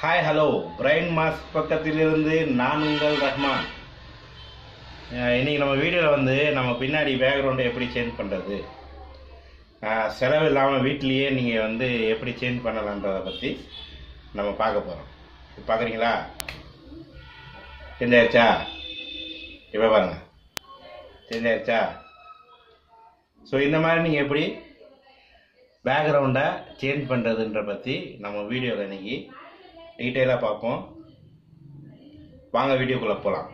hi hello brain mass பக்கத்திலிருந்து நான் உங்கள் ரஹ்மான் அஹ் இன்னைக்கு நம்ம வீடியோவில் வந்து நம்ம பின்னாடி பேக்ரவுண்டை எப்படி சேஞ்ச் பண்ணுறது செலவு இல்லாமல் வீட்லேயே நீங்கள் வந்து எப்படி சேஞ்ச் பண்ணலான்றதை பற்றி நம்ம பார்க்க போகிறோம் பார்க்குறீங்களா சேஞ்ச் ஆயிடுச்சா இப்போ பாருங்க சேஞ்ச் ஆயிடுச்சா ஸோ இந்த மாதிரி நீங்கள் எப்படி பேக்ரவுண்டை சேஞ்ச் பண்ணுறதுன்ற பற்றி நம்ம வீடியோவில் இன்னைக்கு டீட்டெயிலாக பார்ப்போம் வாங்க வீடியோக்குள்ளே போகலாம்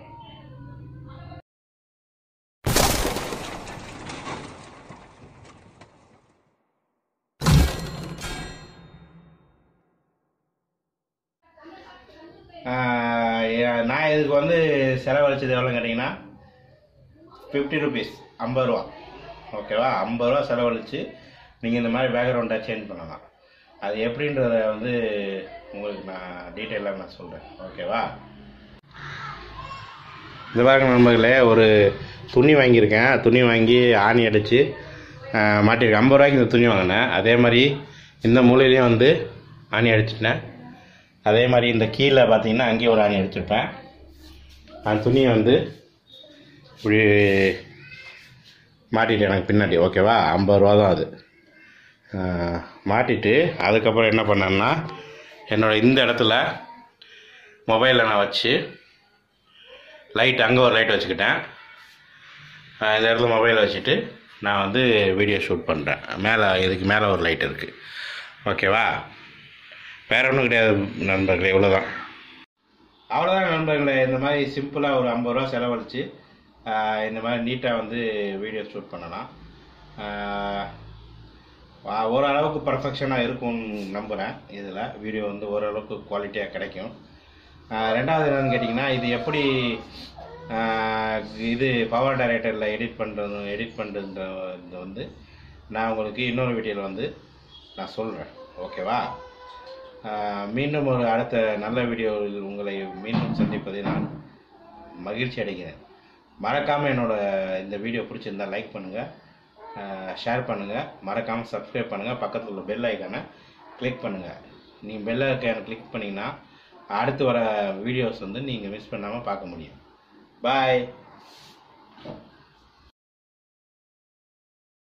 நான் இதுக்கு வந்து செலவழிச்சது எவ்வளோன்னு கேட்டிங்கன்னா ஃபிஃப்டி ருபீஸ் ஐம்பது ரூபா ஓகேவா ஐம்பது ரூபா செலவழித்து நீங்கள் இந்த மாதிரி பேக்ரவுண்டை சேஞ்ச் பண்ணலாம் அது எப்படின்றத வந்து உங்களுக்கு நான் டீட்டெயிலாக நான் சொல்கிறேன் ஓகேவா இந்த பாருங்க நண்பர்களே ஒரு துணி வாங்கியிருக்கேன் துணி வாங்கி ஆணி அடித்து மாட்டியிருக்கேன் ஐம்பது ரூபாய்க்கு இந்த துணி வாங்கினேன் அதே மாதிரி இந்த மூலையிலையும் வந்து ஆணி அடிச்சிட்டேன் அதே மாதிரி இந்த கீழே பார்த்தீங்கன்னா அங்கேயும் ஒரு ஆணி அடிச்சிருப்பேன் அந்த துணியை வந்து இப்படி மாட்டிட்டேன் எனக்கு பின்னாடி ஓகேவா ஐம்பது ரூபா தான் அது ஆஹ், மாட்டிட்டு அதுக்கப்புறம் என்ன பண்ணேன்னா என்னோட இந்த இடத்துல மொபைலை நான் வச்சு லைட் அங்கே ஒரு லைட் வச்சுக்கிட்டேன் ஆஹ், இந்த இடத்துல மொபைலை வச்சுட்டு நான் வந்து வீடியோ ஷூட் பண்ணுறேன் மேலே இதுக்கு மேலே ஒரு லைட் இருக்குது ஓகேவா வேற ஒன்றும் கிடையாது நண்பர்களே இவ்வளோதான் அவ்வளோதான் நண்பர்களே இந்த மாதிரி சிம்பிளாக ஒரு ஐம்பது ரூபா செலவழித்து ஆஹ், இந்த மாதிரி நீட்டாக வந்து வீடியோ ஷூட் பண்ணலாம் ஆஹ், ஆஹ், ஓரளவுக்கு பர்ஃபெக்ஷனாக இருக்கும்னு நம்புகிறேன் இதில் வீடியோ வந்து ஓரளவுக்கு குவாலிட்டியாக கிடைக்கும் ஆஹ், ரெண்டாவது என்னன்னு கேட்டிங்கன்னா இது எப்படி ஆஹ், இது பவர் டைரக்டரில் எடிட் பண்ணுறது எடிட் பண்ணுறதுன்ற இது வந்து நான் உங்களுக்கு இன்னொரு வீடியோவில் வந்து நான் சொல்கிறேன் ஓகேவா ஆஹ், மீண்டும் ஒரு அடுத்த நல்ல வீடியோவில் உங்களை மீண்டும் சந்திப்பதை நான் மகிழ்ச்சி அடைகிறேன் மறக்காமல் என்னோட இந்த வீடியோ பிடிச்சிருந்தா லைக் பண்ணுங்கள் ஷேர் பண்ணுங்கள் மறக்காமல் சப்ஸ்கிரைப் பண்ணுங்கள் பக்கத்தில் உள்ள பெல் ஐக்கானை கிளிக் பண்ணுங்கள் நீங்கள் பெல் ஐக்கானை கிளிக் பண்ணிங்கன்னா அடுத்து வர வீடியோஸ் வந்து நீங்கள் மிஸ் பண்ணாமல் பார்க்க முடியும் பாய்